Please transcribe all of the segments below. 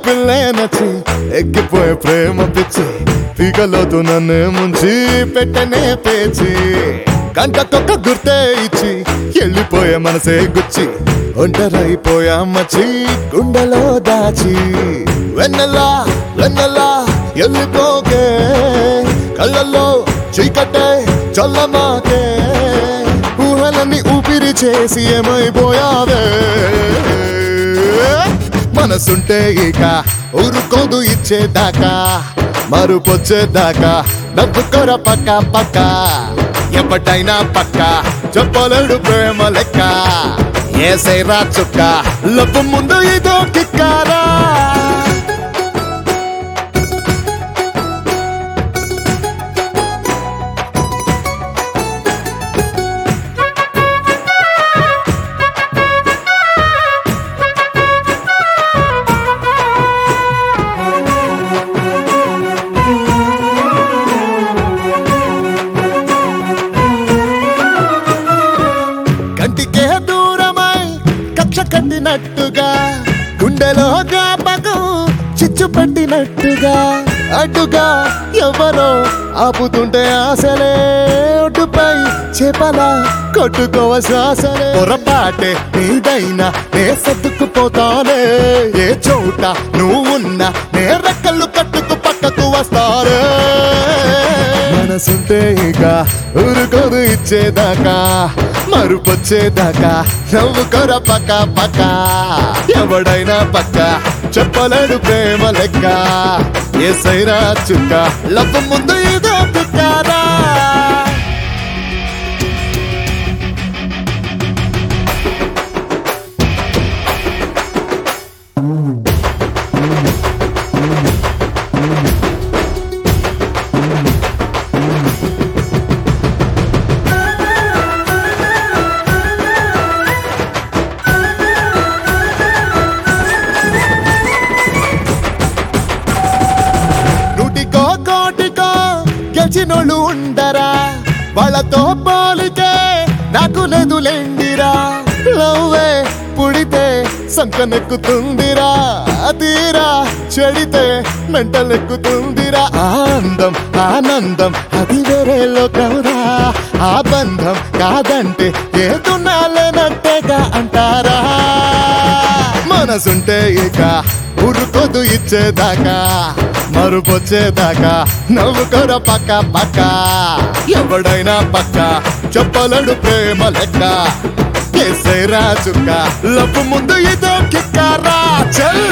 పిల్లే నచ్చి ఎక్కిపోయే ప్రేమ పిచ్చి పీకలోతు నన్ను ముంచి పెట్టనే పేచి గంటకొక్క గుర్తే ఇచ్చి వెళ్ళిపోయే మనసే గుచ్చి ఒంటరైపోయా మచ్చి గుండెలో దాచి వెన్నెలా వెన్నెలా వెళ్ళిపోకే కళ్ళల్లో చీకటే చల్లమాకే ఊహలన్నీ ఊపిరి చేసి ఏమైపోయావే మనసుంటే ఇక ఊరుకోదు ఇచ్చేదాకా మరుపొచ్చేదాకా నవ్వుకోర పక్క పక్క ఎప్పటైనా పక్క చెప్పలేడు ప్రేమ లెక్క ఏసైరా చుక్క లబ్బు ముందు ఇదో కిక్కారా కంటికే దూరమై కక్ష కట్టినట్టుగా గుండెలో జ్ఞాపకం చిచ్చు పట్టినట్టుగా అడ్డుగా ఎవరో ఆపుతుంటే ఆశలే ఒడ్డుపై చేపలా కొట్టుకోవ శ్వాసలే పొరపాటే నీదైనా నే సర్దుకుపోతానే ఏ చోట నువ్వున్నా నే రెక్కలు కట్టుకు పక్కకు వస్తారే మనసుంటే ఇక ఊరుకోదు ఇచ్చేదాకా మరుపొచ్చేదాకా నవ్వుకోర పక్క పక్క ఎవడైనా పక్క చెప్పలేడు ప్రేమ లెక్క ఏ సైరా చుక్క లబ్బు ముందు ఇదో పిక్కారా నూటికో కోటికో గెలిచినోళ్ళు ఉండరా వాళ్ళతో పోలితే నాకు నెదులెండిరా లవ్వే పుడితే సంకనెక్కుతుందిరా తీరా చెడితే మెంటలెక్కుతుందిరా ఆనందం ఆనందం అది వేరే లోకరా ఆ బంధం కాదంటే ఏదున్నాలేనట్టేగా అంటారా మనసుంటే ఇక ఉరుకోదు ఇచ్చేదాకా మరుపొచ్చేదాకా నవ్వుకోర పక్క పక్క ఎవడైనా పక్క చెప్పలేడు ప్రేమ లెక్క కేసైరా చుక్క లబ్బు ముందు ఇదో కిక్కారా చల్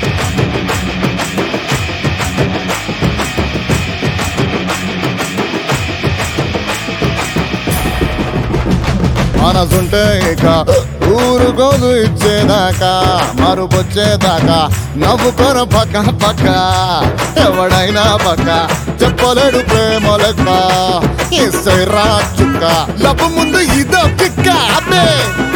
మనసుంటే ఇక ఊరుకోదు ఇచ్చేదాకా మరుపొచ్చేదాకా నవ్వుకొన పక్క పక్క ఎవడైనా పక్క చెప్పలేడు ప్రేమ లెక్క ఇస్తే రా చుక్క లబ్బు ముందు ఇదో కిక్క అబ్బే